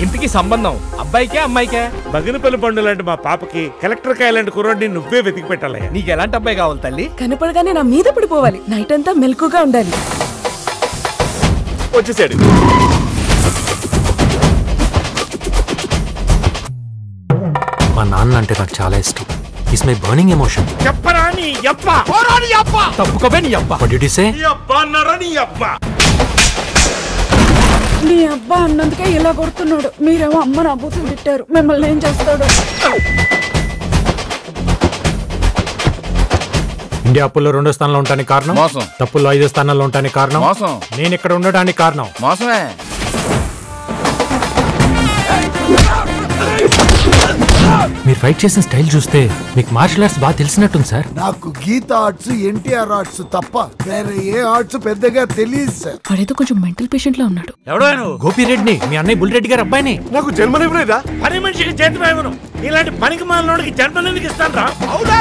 ఇంటికి సంబంధం అబ్బాయికే అమ్మాయికే బగినపల్లి పండు లాంటి మా పాపకి కలెక్టర్ కాయ లాంటి కుర్రాడిని నువ్వే వెతికి పెట్టాలయ్యా నీకు ఎలాంటి అబ్బాయి కావాలి తల్లి కనపడగానే నా మీద పడిపోవాలి నైట్ అంతా మెలకుగా ఉండాలి వచ్చేసాడు మా నాన్న అంటే నాకు చాలా ఇష్టం ఇస్ మై బర్నింగ్ ఎమోషన్ చెప్పరా నీ అబ్బ తప్పుకోవే నీ అబ్బా వాట్ డి సే నీ అబ్బ అన్నారా నీ అబ్బ నీ అబ్బా అన్నందుకే ఇలా కొడుతున్నాడు మీరేమో అమ్మ నా బూతులు తిట్టారు మిమ్మల్ని ఏం చేస్తాడు ఇండియా అప్పుల్లో రెండో స్థానంలో ఉండడానికి కారణం మోసం. తప్పుల్లో ఐదో స్థానంలో ఉండడానికి కారణం మోసం. నేను ఇక్కడ ఉండడానికి కారణం మోసమే మీరు ఫైట్ చేసిన స్టైల్ చూస్తే మీకు మార్షల్ ఆర్ట్స్ బాగా తెలిసినట్టుంది సార్ నాకు గీత ఆర్ట్స్ ఎన్టీఆర్ ఆర్ట్స్ తప్ప వేరే ఏ ఆర్ట్స్ పెద్దగా తెలియదు సార్ వాడేదో కొంచెం మెంటల్ పేషెంట్ లా ఉన్నాడు ఎవడో నువ్వు గోపి రెడ్డిని మీ అన్నయ్య బుల్రెడ్డి గారు అబ్బాయిని నాకు జన్మనివ్వలేదా పని మనిషికి చేతి ఇవ్వను ఇలాంటి పనికి మాలినోడికి జన్మనిందుకు ఇస్తాను రా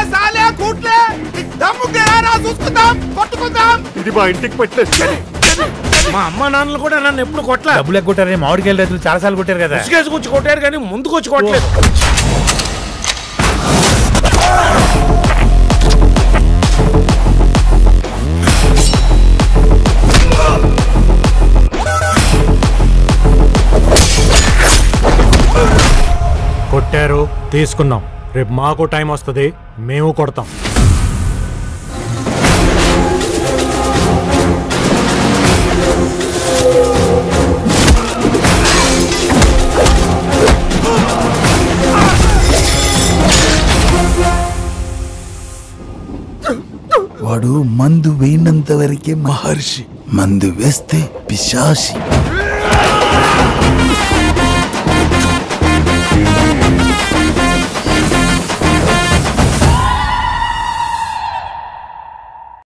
ఇది మా ఇంటికి పెట్టలేదు మా అమ్మ నాన్నలు కూడా నన్ను ఎప్పుడు కొట్టలే డబ్బులు ఎగ్గొట్టారని మామిడికాయల రైతులు చాలా సార్లు కొట్టారు కదా ఇసుకేసి కూర్చి కొట్టారు కానీ ముందుకు వచ్చి కొట్టలేదు కొట్టారు తీసుకున్నాం రేపు మాకు టైం వస్తుంది మేము కొడతాం వాడు మందు వేయనంత వరకే మహర్షి మందు వేస్తే పిశాసి